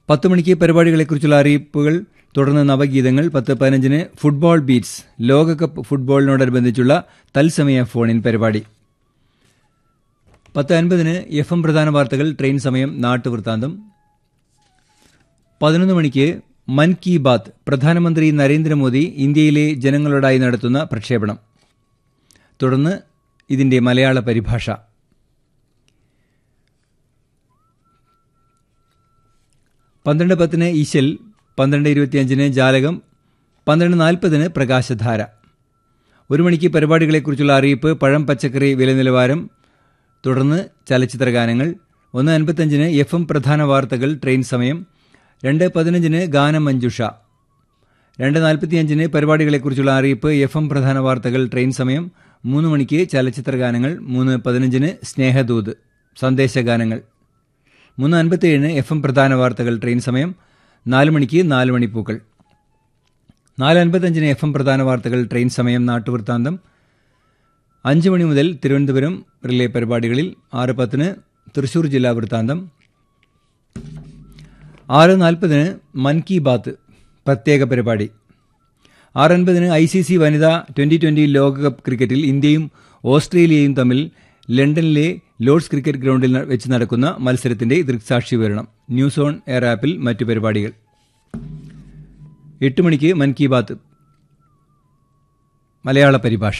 പത്ത് മണിക്ക് പരിപാടികളെക്കുറിച്ചുള്ള അറിയിപ്പുകൾ തുടർന്ന് നവഗീതങ്ങൾ പത്ത് പതിനഞ്ചിന് ഫുട്ബോൾ ബീറ്റ്സ് ലോകകപ്പ് ഫുട്ബോളിനോടനുബന്ധിച്ചുള്ള തത്സമയ ഫോണിൻ പരിപാടി പത്ത് അൻപതിന് എഫ് എം പ്രധാന വാർത്തകൾ ട്രെയിൻ സമയം നാട്ടുവൃത്താന്തം പതിനൊന്ന് മണിക്ക് മൻ കി ബാത്ത് പ്രധാനമന്ത്രി നരേന്ദ്രമോദി ഇന്ത്യയിലെ ജനങ്ങളോടായി നടത്തുന്ന പ്രക്ഷേപണം തുടർന്ന് ഇതിന്റെ മലയാള പരിഭാഷ പന്ത്രണ്ട് പത്തിന് ഈശൽ പന്ത്രണ്ട് ഇരുപത്തിയഞ്ചിന് ജാലകം പന്ത്രണ്ട് നാൽപ്പതിന് പ്രകാശധാര ഒരു മണിക്ക് പരിപാടികളെക്കുറിച്ചുള്ള അറിയിപ്പ് പഴം പച്ചക്കറി വില നിലവാരം തുടർന്ന് ചലച്ചിത്ര ഗാനങ്ങൾ ഒന്ന് അൻപത്തഞ്ചിന് എഫ് എം പ്രധാന വാർത്തകൾ ട്രെയിൻ സമയം രണ്ട് പതിനഞ്ചിന് ഗാനമഞ്ജുഷ രണ്ട് നാൽപ്പത്തിയഞ്ചിന് പരിപാടികളെക്കുറിച്ചുള്ള അറിയിപ്പ് എഫ് എം പ്രധാന വാർത്തകൾ ട്രെയിൻ സമയം മൂന്ന് മണിക്ക് ചലച്ചിത്ര ഗാനങ്ങൾ മൂന്ന് പതിനഞ്ചിന് സ്നേഹദൂത് സന്ദേശഗാനങ്ങൾ മൂന്ന് അൻപത്തിയേഴിന് എഫ് എം പ്രധാന വാർത്തകൾ ട്രെയിൻ സമയം നാല് മണിക്ക് നാല് മണിപ്പൂക്കൾ നാല് അൻപത്തഞ്ചിന് എഫ് എം പ്രധാന വാർത്തകൾ ട്രെയിൻ സമയം നാട്ടുവൃത്താന്തം അഞ്ച് മണി മുതൽ തിരുവനന്തപുരം റിലേ പരിപാടികളിൽ ആറ് പത്തിന് തൃശൂർ ജില്ലാ വൃത്താന്തം ആറ് നാൽപ്പതിന് മൻ കി ബാത്ത് പ്രത്യേക പരിപാടി ആറ് അൻപതിന് ഐ സി സി വനിതാ ട്വന്റി ട്വന്റി ലോകകപ്പ് ക്രിക്കറ്റിൽ ഇന്ത്യയും ഓസ്ട്രേലിയയും തമ്മിൽ ലണ്ടനിലെ ലോർഡ്സ് ക്രിക്കറ്റ് ഗ്രൗണ്ടിൽ വെച്ച് നടക്കുന്ന മത്സരത്തിന്റെ ദൃക്സാക്ഷി വിവരണം ന്യൂസ് ഓൺ എയർ ആപ്പിൽ മറ്റു പരിപാടികൾ എട്ട് മണിക്ക് മൻ കി ബാത്ത് മലയാള പരിഭാഷ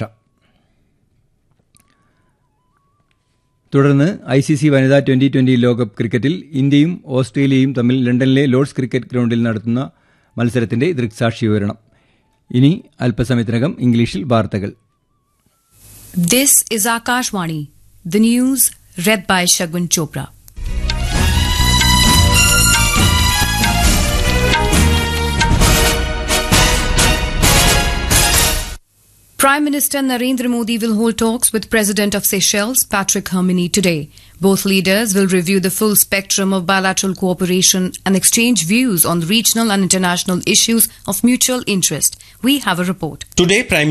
തുടർന്ന് ഐ സി സി വനിതാ ട്വന്റി ട്വന്റി ലോകകപ്പ് ക്രിക്കറ്റിൽ ഇന്ത്യയും ഓസ്ട്രേലിയയും തമ്മിൽ ലണ്ടനിലെ ലോർഡ്സ് ക്രിക്കറ്റ് ഗ്രൗണ്ടിൽ നടത്തുന്ന മത്സരത്തിന്റെ ദൃക്സാക്ഷി വിവരണം ഇനി അല്പസമയത്തിനകം ഇംഗ്ലീഷിൽ വാർത്തകൾ This is Akashwani, the news read by Shagun Chopra. Prime Minister Narendra Modi will hold talks with President of Seychelles, Patrick Herminy, today. Both leaders will review the full spectrum of bilateral cooperation and exchange views on regional and international issues of mutual interest. We have a report. Today, Prime